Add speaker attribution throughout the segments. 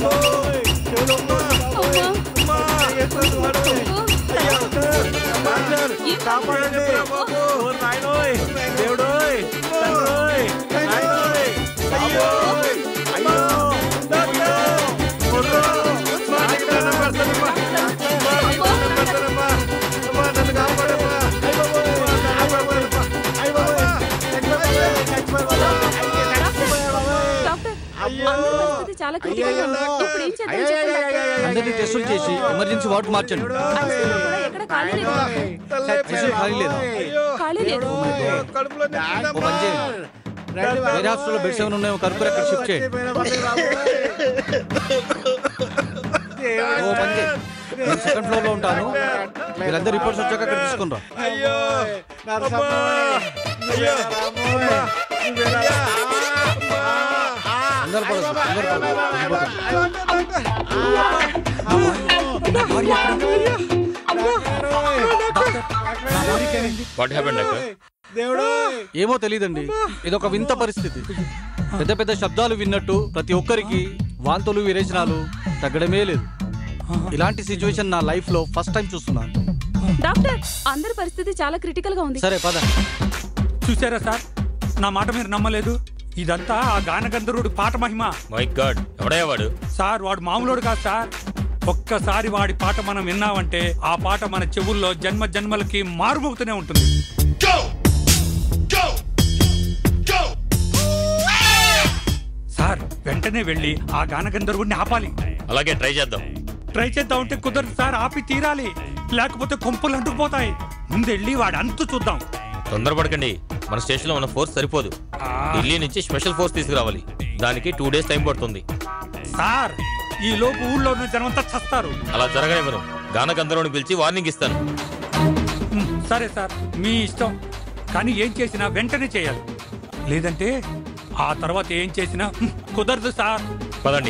Speaker 1: కాపాడండి ఓ నాయనోయ్ దేవుడోయ్ తండ్రోయ్ నాయనోయ్ అయ్యో అయ్యో అయ్యో ఒర్రో నాకు దండం పెడతానమ్మా. అమ్మా, నీకు దండం పెడతానమ్మా. అమ్మా, నన్ను కాపాడమ్మా. అయ్య బాబోయ్, నన్ను కాపాడమ్మా. అయ్య బాబోయ్, చచ్చిపోయావా? చచ్చిపోయావా? అయ్య, చచ్చిపోయావా?
Speaker 2: డాక్టర్
Speaker 1: అయ్యో.
Speaker 2: అందరి పరిస్థితి చాలా క్రిటికల్ గా ఉంది ఇప్పుడు ఏం చేద్దాం చెప్పండి డాక్టర్.
Speaker 3: అందరినీ టెస్టులు చేసి ఎమర్జెన్సీ వార్డు మార్చండి
Speaker 2: ఐసీయూలో కూడా ఎక్కడ ఖాళీ లేదు
Speaker 3: ఐసీయూ ఖాళీ లేదా
Speaker 2: ఖాళీ లేదు
Speaker 1: కడుపులో
Speaker 3: ఓ పని చేయండి వేరే హాస్పిటల్లో బెడ్స్ ఏమైనా ఉన్నాయో కనుక్కొని అక్కడ షిఫ్ట్ చేయండి ఓ పని చేయండి నేను సెకండ్ ఫ్లోర్ లో ఉంటాను మీరందరూ రిపోర్ట్స్ వచ్చాక అక్కడ తీసుకుని రా
Speaker 1: అయ్యో అమ్మా! అయ్యో అమ్మా! అయ్యా! అమ్మా!
Speaker 3: అందరూ పడదు అందరూ పడదు
Speaker 4: వాట్ హ్యాపెన్ డాక్టర్
Speaker 1: దేవుడు
Speaker 3: ఏమో తెలియదండి ఇది ఒక వింత పరిస్థితి పెద్ద పెద్ద శబ్దాలు విన్నట్టు ప్రతి ఒక్కరికి వాంతులు విరేచనాలు తగ్గడమే లేదు ఇలాంటి సిచ్యువేషన్ నా లైఫ్ లో ఫస్ట్ టైం చూస్తున్నాను
Speaker 2: డాక్టర్ అందరి పరిస్థితి చాలా క్రిటికల్ గా ఉంది
Speaker 3: సరే పద
Speaker 5: చూసారా సార్ నా మాట మీరు నమ్మలేదు ఇదంతా ఆ గానగంధర్వుడి పాట మహిమ
Speaker 4: మై గాడ్ ఎవడయ్యా వాడు
Speaker 5: సార్ వాడు మామూలుడు కాదు సార్ ఒక్కసారి వాడి పాట మనం విన్నామంటే ఆ పాట మన చెవుల్లో జన్మ జన్మలకి మారుమోగుతూనే ఉంటుంది సార్ వెంటనే వెళ్ళి ఆ గానగంధర్వుడిని ఆపాలి
Speaker 4: అలాగే ట్రై చేద్దాం
Speaker 5: ట్రై చేద్దాం అంటే కుదరదు సార్ ఆపి తీరాలి లేకపోతే కొంపలు అంటుకుపోతాయి ముందెళ్ళి వాడి అంతు చూద్దాం
Speaker 4: తొందరపడకండి మన స్టేషన్ లో ఉన్న ఫోర్స్ సరిపోదు
Speaker 5: ఆ,
Speaker 4: ఢిల్లీ నుంచి స్పెషల్ ఫోర్స్ తీసుకురావాలి దానికి టూ డేస్ టైం పడుతుంది
Speaker 5: సార్ ఈ లోపు ఊళ్ళో ఉన్న జనమంతా చస్తారు
Speaker 4: అలా జరగనివ్వను గాన గంధర్వుని పిలిచి వార్నింగ్ ఇస్తాను
Speaker 5: ఉమ్, సరే సార్ మీ ఇష్టం కానీ ఏం చేసినా వెంటనే చేయాలి లేదంటే ఆ తర్వాత ఏం చేసినా ఉమ్, కుదరదు సార్
Speaker 4: పదండి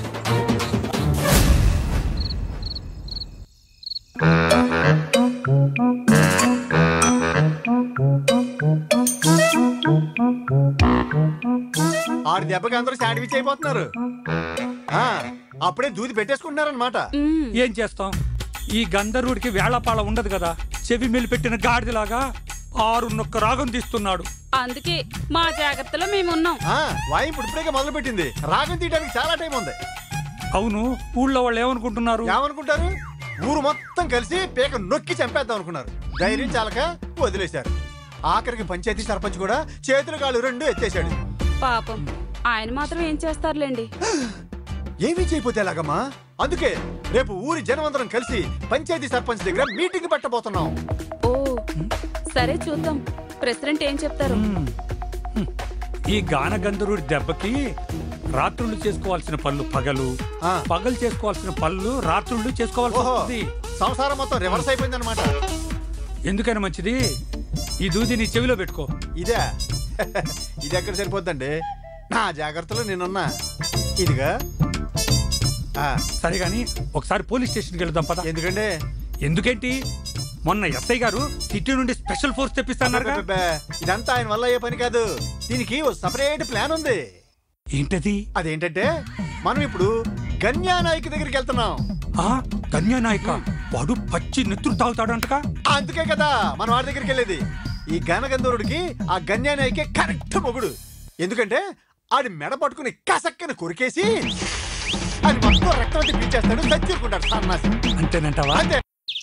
Speaker 6: ఆడి దెబ్బకి అందరూ శాండ్విచ్ అయిపోతున్నారు ఆ, అప్పుడే దూది పెట్టేసుకుంటున్నారనమాట
Speaker 2: మ్మ్.
Speaker 5: ఏం చేస్తాం ఈ గంధర్వుడికి వేళపాళ ఉండదు కదా చెవి మెలిపెట్టిన గాడిదలాగా ఆరు నొక్క రాగం తీస్తున్నాడు
Speaker 2: అందుకే మా జాగ్రత్తలో మేము ఉన్నాం
Speaker 6: వాయింపు ఇప్పుడే మొదలు పెట్టింది రాగం తీయడానికి చాలా టైం ఉంది
Speaker 5: అవును ఊళ్ళో వాళ్ళు ఏమనుకుంటున్నారు
Speaker 6: ఏమనుకుంటారు ఊరు మొత్తం కలిసి పీక నొక్కి చంపేద్దాం అనుకున్నారు ధైర్యం చాలక వదిలేశారు ఆఖరికి పంచాయతీ సర్పంచ్ కూడా చేతులు కాళ్ళు రెండు ఎత్తేశాడు
Speaker 2: పాపం ఆయన మాత్రం ఏం చేస్తారులేండి
Speaker 6: ఏమీ చేయపోతే ఎలాగమ్మా అందుకే రేపు ఊరి జనమందరం కలిసి పంచాయతీ సర్పంచ్ దగ్గర మీటింగ్ పెట్టబోతున్నాం
Speaker 2: ఓ సరే చూద్దాం ప్రెసిడెంట్ ఏం చెప్తారు
Speaker 5: ఈ గానగంధర్వుడి దెబ్బకి రాత్రుళ్ళు చేసుకోవాల్సిన పనులు పగలు
Speaker 6: ఆ.
Speaker 5: పగలు చేసుకోవాల్సిన పనులు రాత్రుళ్ళు చేసుకోవాల్సి
Speaker 6: ఓహో
Speaker 5: వస్తుంది
Speaker 6: సంసారం మొత్తం రివర్స్ అయిపోయింది అనమాట
Speaker 5: ఎందుకని మంచిది ఈ దూది నీ చెవిలో పెట్టుకో
Speaker 6: ఇదే ఇది ఎక్కడ సరిపోద్దండి నా జాగ్రత్తలో నేనున్నా ఇదిగా ఆ,
Speaker 5: సరే గాని ఒకసారి పోలీస్ స్టేషన్కి వెళ్దాం పద
Speaker 6: ఎందుకంటే
Speaker 5: ఎందుకేంటి మొన్న ఎస్ఐ గారు సిటీ నుండి స్పెషల్ ఫోర్స్ తెప్పిస్తాన్నారు
Speaker 6: అబ్బబ్బబ్బే, ఇదంతా ఆయన వల్ల అయ్యే పని కాదు దీనికి ఓ సపరేట్ ప్లాన్ ఉంది
Speaker 5: ఏంటది
Speaker 6: అదేంటంటే మనం ఇప్పుడు గన్యా నాయక్ దగ్గరికి వెళ్తున్నాం
Speaker 5: ఆ కన్యానాయక వాడు పచ్చి నెత్తురు తాగుతాడంటగా
Speaker 6: అందుకే కదా మనం వాడి దగ్గరికి వెళ్ళేది ఈ గనగంధరుడికి ఆ గన్యా నాయకే కరెక్ట్ మొగుడు ఎందుకంటే ఆడి మెడ పట్టుకుని కసక్కని కొరికేసి అది మొత్తం రక్తం అంతా పీల్చేస్తాడు చచ్చుకుంటాడు సన్నాసి
Speaker 5: అంతేనంటావా
Speaker 6: అంతే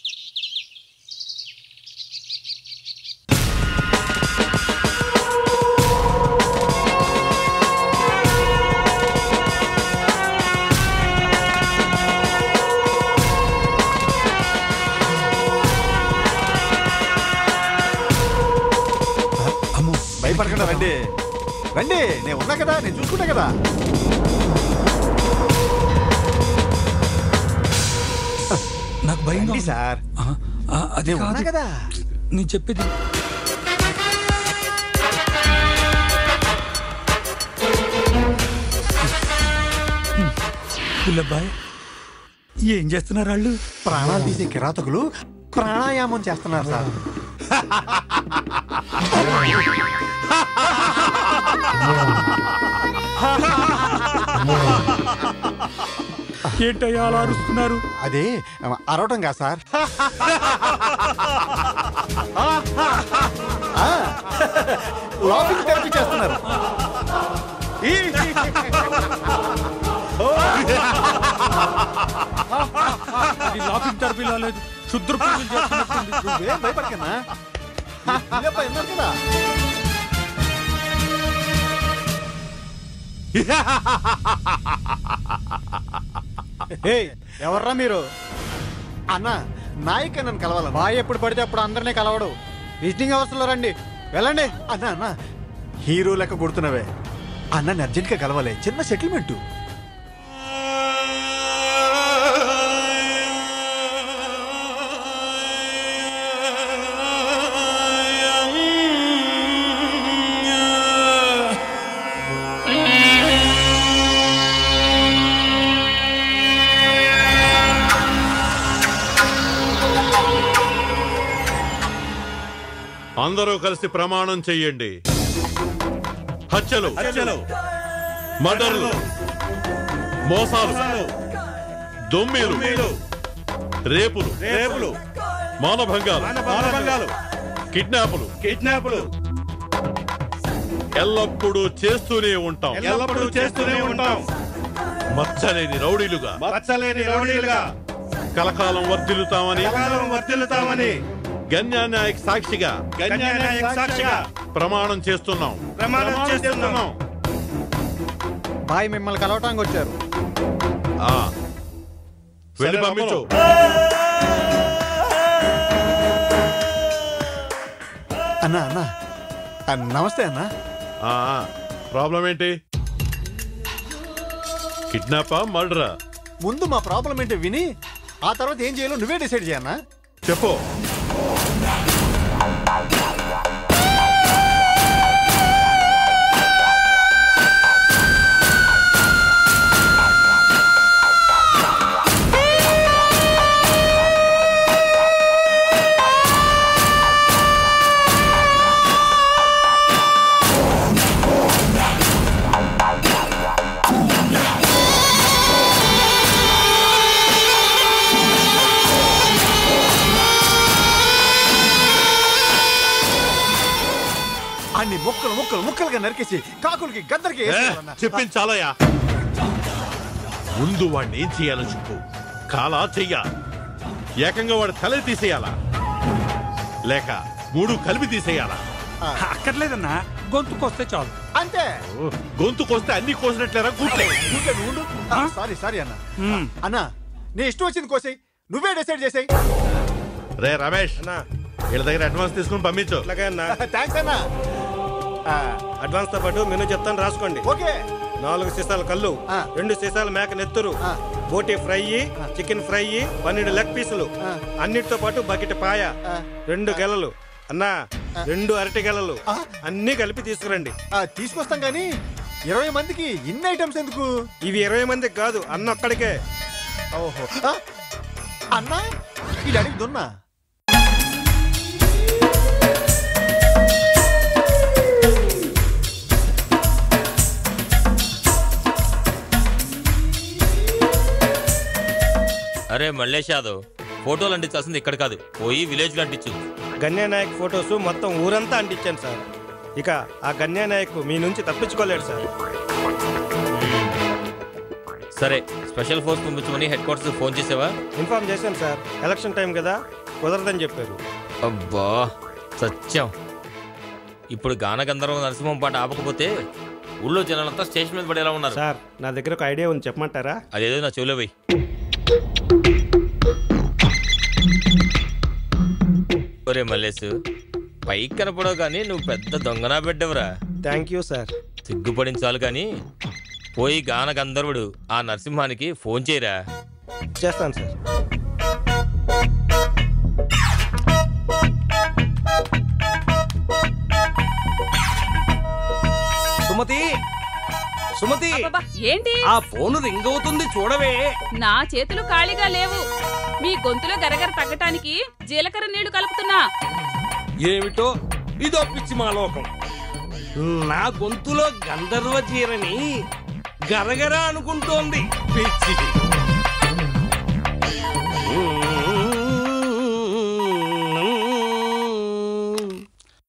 Speaker 5: అమ్మో
Speaker 6: భయపడకుండా రండి రండి నేను ఉన్నా కదా నేను చూసుకుంటా కదా
Speaker 5: నాకు భయంగా
Speaker 6: రండి
Speaker 5: ఉంది.
Speaker 6: సార్
Speaker 5: ఆ, ఆ, అదే
Speaker 6: నేను ఉన్నా
Speaker 5: కాదు.
Speaker 6: కదా
Speaker 5: నేను చెప్పేది పుల్లబ్బాయ్ ఏం చేస్తున్నారు వాళ్ళు
Speaker 6: ప్రాణాలు తీసే కిరాతకులు ప్రాణాయామం చేస్తున్నారు సార్
Speaker 5: ఏంటయ్యా అలా అరుస్తున్నారు
Speaker 6: అదే అరవటం కాదు సార్ లాఫింగ్ థెరపీ చేస్తున్నారు
Speaker 5: అది లాఫింగ్ థెరపీలో లేదు క్షుద్ర పూజలు చేస్తున్నట్టుంది.
Speaker 6: నువ్వేం భయపడకన్నా ఇదేప్ప విన్నారు కదా ఎవర్రా మీరు అన్న నాయక్ నన్ను కలవాలన్నా
Speaker 1: బాయ్ ఎప్పుడు పడితే అప్పుడు అందరినీ కలవడు విజిటింగ్ అవర్స్ లో రండి వెళ్ళండి
Speaker 6: అన్న అన్న హీరో లెక్క కొడుతున్నవే అన్నని అర్జెంట్ గా కలవాలి చిన్న సెటిల్మెంట్
Speaker 7: అందరూ కలిసి ప్రమాణం చెయ్యండి హత్యలు
Speaker 1: హత్యలు
Speaker 7: మర్డర్లు మోసాలు దొమ్మిలు రేపులు
Speaker 1: రేపులు
Speaker 7: మానభంగాలు
Speaker 1: మానభంగాలు
Speaker 7: కిడ్నాపులు
Speaker 1: కిడ్నాపులు
Speaker 7: ఎల్లప్పుడూ చేస్తూనే ఉంటాం
Speaker 1: ఎల్లప్పుడూ చేస్తూనే ఉంటాం
Speaker 7: మచ్చలేని రౌడీలుగా
Speaker 1: మచ్చలేని రౌడీలుగా
Speaker 7: కలకాలం వర్ధిల్లుతామని
Speaker 1: కాలం వర్తిల్లుతామని
Speaker 7: గన్యా నాయక్ సాక్షిగా
Speaker 1: కన్యానాయక సాక్షిగా
Speaker 7: ప్రమాణం చేస్తున్నాం
Speaker 1: ప్రమాణం చేస్తున్నాం
Speaker 3: బాయ్ మిమ్మల్ని కలవటానికి వచ్చారు
Speaker 7: ఆ. వెళ్ళి
Speaker 1: సరే,
Speaker 7: పంపించు
Speaker 6: అన్న అన్న ఆ, నమస్తే అన్న
Speaker 7: ఆ, ప్రాబ్లం ఏంటి కిడ్నాపా మర్డరా
Speaker 6: ముందు మా ప్రాబ్లం ఏంటో విని ఆ తర్వాత ఏం చేయాలో నువ్వే డిసైడ్ చేయన్నా
Speaker 7: చెప్పు
Speaker 6: అన్ని ముక్కలు ముక్కలు ముక్కలుగా నరికేసి కాకులకి గద్దరికి
Speaker 7: ఏ,
Speaker 6: వేసేయాలన్నా.
Speaker 7: చెప్పింది చాలయ్యా ముందు వాడిని ఏం చేయాలో చెప్పు కాలా చెయ్య ఏకంగా వాడి తల తీసేయాలా లేక మూడు కలిపి తీసేయాలా
Speaker 5: అక్కర్లేదన్నా గొంతుకొస్తే చాలు
Speaker 6: అంతే
Speaker 7: ఓ, గొంతుకొస్తే అన్ని కోసినట్లేరా గుట్లే
Speaker 6: ఊరికే నువ్వు ఉండు. ఆ, సారీ సారీ అన్న
Speaker 5: మ్మ్.
Speaker 6: అన్న నీ ఇష్టం వచ్చింది కోసేయ్ నువ్వే డిసైడ్ చేసేయ్
Speaker 7: రే రమేష్ వీళ్ళ దగ్గర అడ్వాన్స్ తీసుకుని పంపించు
Speaker 1: అట్లాగే అన్న
Speaker 6: థ్యాంక్స్ అన్న ఆ,
Speaker 1: అడ్వాన్స్ తో పాటు మెనూ చెప్తాను రాసుకోండి
Speaker 6: ఓకే
Speaker 1: నాలుగు సీసాల కళ్ళు
Speaker 6: ఆ.
Speaker 1: రెండు సీసాల మేక నెత్తురు
Speaker 6: ఆ.
Speaker 1: బోటి ఫ్రై చికెన్ ఫ్రై పన్నెండు లెగ్ పీసులు
Speaker 6: ఆ.
Speaker 1: అన్నిటితో పాటు బకెట్ పాయ
Speaker 6: ఆ.
Speaker 1: రెండు గెలలు అన్నా రెండు అరటి గెలలు
Speaker 6: ఆ.
Speaker 1: అన్ని కలిపి తీసుకురండి
Speaker 6: ఆ, తీసుకొస్తాం కానీ ఇరవై మందికి ఇన్ని ఐటమ్స్ ఎందుకు
Speaker 1: ఇవి ఇరవై మందికి కాదు అన్న ఒక్కడికే
Speaker 6: ఓహో ఆ, అన్నా ఇది అడిగి దున్నా
Speaker 4: అరే మల్లేష్ యాదవ్ ఫోటోలు అంటించాల్సింది ఇక్కడ కాదు పోయి విలేజ్ లో అంటించు
Speaker 1: గన్యా నాయక్ ఫొటోస్ మొత్తం ఊరంతా అంటించాను సార్ ఇక ఆ గన్యా నాయక్ మీ నుంచి తప్పించుకోలేడు సార్
Speaker 4: సరే స్పెషల్ ఫోర్స్ పంపించమని హెడ్ క్వార్టర్స్ ఫోన్ చేసావా
Speaker 1: ఇన్ఫార్మ్ చేశాను సార్ ఎలక్షన్ టైం కదా కుదరదని చెప్పారు
Speaker 4: అబ్బా సత్యం ఇప్పుడు గానగంధర్వ నరసింహం పాట ఆపకపోతే ఊళ్ళో జనాలంతా స్టేషన్ మీద పడేలా ఉన్నారు
Speaker 1: సార్ నా దగ్గర ఒక ఐడియా ఉంది చెప్పమంటారా
Speaker 4: అదేదో నా చెవిలో పోయి ఒరే మల్లేసు పైకి కనపడవు కానీ నువ్వు పెద్ద దొంగనా పెట్టవురా
Speaker 1: థ్యాంక్ యూ సార్
Speaker 4: సిగ్గుపడించాలు కానీ పోయి గాన గంధర్వుడు ఆ నరసింహానికి ఫోన్ చేయరా
Speaker 1: చేస్తాను సార్
Speaker 8: సుమతి సుమతి
Speaker 2: అబ్బబ్బా, ఏంటి
Speaker 8: ఆ ఫోన్ రింగ్ అవుతుంది చూడవే
Speaker 2: నా చేతులు ఖాళీగా లేవు మీ గొంతులో గరగర తగ్గటానికి జీలకర్ర నీళ్లు కలుపుతున్నా
Speaker 8: ఏమిటో ఇదో పిచ్చి మాలోకం నా గొంతులో గంధర్వ చీరని గరగర అనుకుంటోంది పిచ్చిది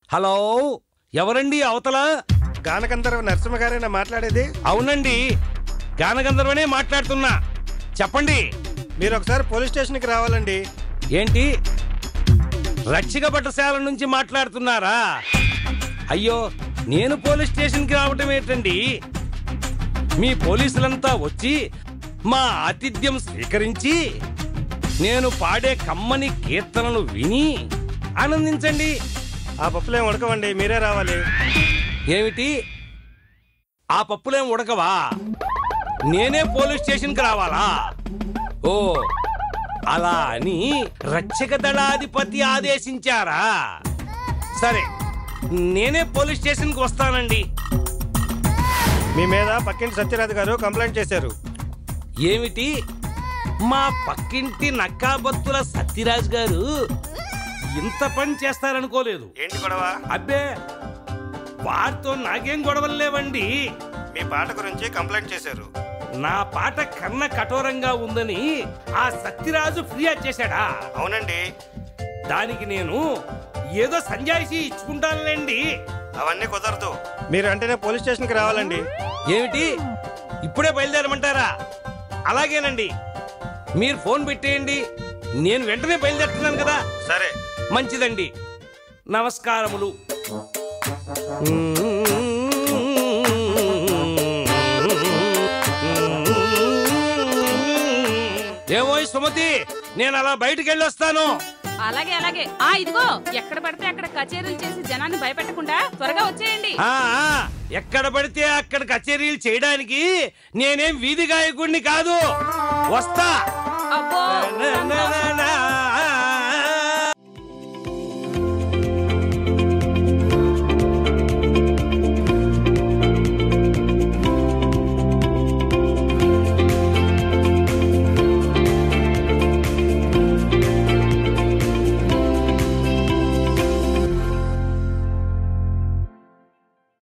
Speaker 8: హలో ఎవరండి అవతల
Speaker 1: గానగంధర్వ నరసింహ గారేనా మాట్లాడేది
Speaker 8: అవునండి గానగంధర్వనే మాట్లాడుతున్నా చెప్పండి
Speaker 1: మీరు ఒకసారి పోలీస్ స్టేషన్కి రావాలండి
Speaker 8: ఏంటి రక్షక భట్టశాల నుంచి మాట్లాడుతున్నారా అయ్యో నేను పోలీస్ స్టేషన్కి రావటం ఏంటండి మీ పోలీసులంతా వచ్చి మా ఆతిథ్యం స్వీకరించి నేను పాడే కమ్మని కీర్తనలు విని ఆనందించండి
Speaker 1: ఆ పప్పులేం ఉడకవండి మీరే రావాలి
Speaker 8: ఏమిటి ఆ పప్పులేం ఉడకవా నేనే పోలీస్ స్టేషన్కి రావాలా ఓ అలా అని రక్షక దళాధిపతి ఆదేశించారా సరే నేనే పోలీస్ స్టేషన్కి వస్తానండి
Speaker 1: మీ మీద పక్కింటి సత్యరాజు గారు కంప్లైంట్ చేశారు
Speaker 8: ఏమిటి మా పక్కింటి నక్కాబత్తుల సత్యరాజ్ గారు ఇంత పని చేస్తారనుకోలేదు
Speaker 1: ఏంటి గొడవ
Speaker 8: అబ్బే వారితో నాకేం గొడవలు లేవండి
Speaker 1: మీ పాట గురించి కంప్లైంట్ చేశారు
Speaker 8: నా పాట కన్న కఠోరంగా ఉందని ఆ సత్యరాజు ఫిర్యాదు చేశాడా
Speaker 1: అవునండి
Speaker 8: దానికి నేను ఏదో సంజాయిషి ఇచ్చుకుంటానులేండి
Speaker 1: అవన్నీ కుదరదు మీరు వెంటనే పోలీస్ స్టేషన్కి రావాలండి
Speaker 8: ఏమిటి ఇప్పుడే బయలుదేరమంటారా అలాగేనండి మీరు ఫోన్ పెట్టేయండి నేను వెంటనే బయలుదేరుతున్నాను కదా
Speaker 1: సరే
Speaker 8: మంచిదండి నమస్కారములు ఏమో సుమతి నేను అలా బయటికి వెళ్ళొస్తాను
Speaker 2: అలాగే అలాగే ఆ ఇదిగో ఎక్కడ పడితే అక్కడ కచేరీలు చేసి జనాన్ని భయపెట్టకుండా త్వరగా వచ్చేయండి
Speaker 8: ఆ, ఆ, ఎక్కడ పడితే అక్కడ కచేరీలు చేయడానికి నేనేం వీధి గాయకుడిని కాదు వస్తా